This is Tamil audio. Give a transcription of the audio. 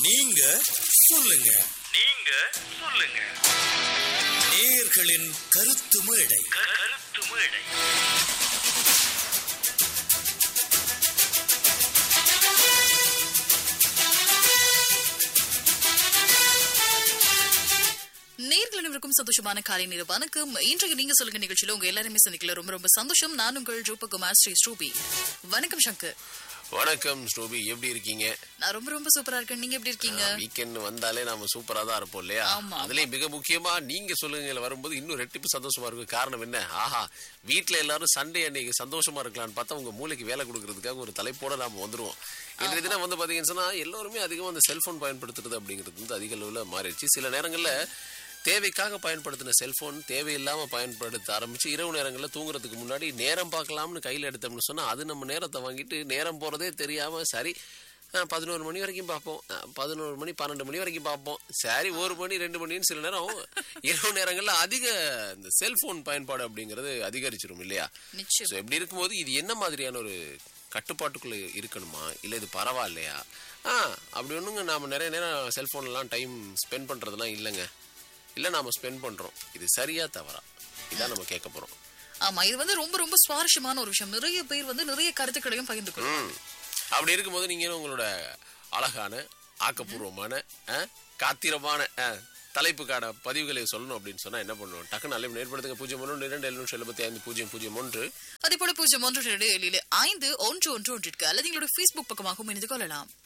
நீங்க சொல்லுங்க நீங்க சொல்லுங்க நேயர்களின் கருத்து மேடை கருத்து மேடை நேர்கள் அனைவருக்கும் சந்தோஷமான காலை நேர வணக்கம் இன்றைக்கு நீங்க சொல்லுங்க நிகழ்ச்சியில உங்க எல்லாருமே சந்திக்கல ரொம்ப ரொம்ப சந்தோஷம் நான் உங்கள் ரூபகுமார் ஸ்ரீ ஸ்ரூபி வணக்கம் சங்கர் வணக்கம் ஸ்டோபி எப்படி இருக்கீங்க நான் ரொம்ப ரொம்ப சூப்பரா இருக்கேன் நீங்க எப்படி இருக்கீங்க வீக்கெண்ட் வந்தாலே நாம சூப்பரா தான் இருப்போம் இல்லையா ஆமா. அதுலயும் மிக முக்கியமா நீங்க சொல்லுங்க வரும்போது இன்னும் ரெட்டிப்பு சந்தோஷமா இருக்கும் காரணம் என்ன ஆஹா வீட்ல எல்லாரும் சண்டே அன்னைக்கு சந்தோஷமா இருக்கலாம்னு பார்த்தா உங்க மூளைக்கு வேலை கொடுக்கறதுக்காக ஒரு தலைப்போட நாம வந்துருவோம் இன்றைய தினம் வந்து பாத்தீங்கன்னு சொன்னா எல்லாருமே அதிகமா அந்த செல்போன் பயன்படுத்துறது அப்படிங்கிறது வந்து அதிக அளவுல மாறிடுச்சு சில நேரங்கள்ல தேவைக்காக பயன்படுத்தின செல்போன் தேவையில்லாம பயன்படுத்த ஆரம்பிச்சு இரவு நேரங்களில் தூங்குறதுக்கு முன்னாடி நேரம் பார்க்கலாம்னு கையில் எடுத்தோம்னு சொன்னா அது நம்ம நேரத்தை வாங்கிட்டு நேரம் போறதே தெரியாம சரி அஹ், பதினோரு மணி வரைக்கும் பார்ப்போம் அஹ், பதினோரு மணி பன்னெண்டு மணி வரைக்கும் பார்ப்போம் சரி ஒரு மணி ரெண்டு மணின்னு சில நேரம் இரவு நேரங்கள்ல அதிக இந்த செல்போன் பயன்பாடு அப்படிங்கிறது அதிகரிச்சிரும் இல்லையா நிச்சயம் ஸோ இப்படி இருக்கும்போது இது என்ன மாதிரியான ஒரு கட்டுப்பாட்டுக்குள்ள இருக்கணுமா இல்லை இது பரவாயில்லையா ஆ அப்படி ஒன்றுங்க நாம நிறைய நேரம் செல்ஃபோன்லாம் டைம் ஸ்பெண்ட் பண்ணுறதுலாம் இல்லைங்க இல்லை நாம ஸ்பெண்ட் பண்ணுறோம் இது சரியா தவறா இதான் நம்ம கேட்க போகிறோம் ஆமா இது வந்து ரொம்ப ரொம்ப சுவாரஸ்யமான ஒரு விஷயம் நிறைய பேர் வந்து நிறைய கருத்துக்களையும் பகிர்ந்துக்கணும் ம் அப்படி இருக்கும்போது நீங்கள் உங்களோட அழகான ஆக்கப்பூர்வமான ஆ, காத்திரமான ஆ, தலைப்புக்கான பதிவுகளை சொல்லணும் அப்படின்னு சொன்னா என்ன பண்ணுவோம் டக்குன்னு அழைப்பு ஏற்படுத்துங்க பூஜ்ஜியம் ஒன்று இரண்டு எழுநூற்றி எழுபத்தி ஐந்து பூஜ்ஜியம் பூஜ்ஜியம் ஒன்று அதே போல பூஜ்ஜியம் ஒன்று இரண்டு ஏழில் ஐந்து ஒன்று ஒன்று ஒன்றிற்கு அல்லது எங்களோட ஃபேஸ்புக் பக்கமாகவும் இணைந்து கொள்ளலாம்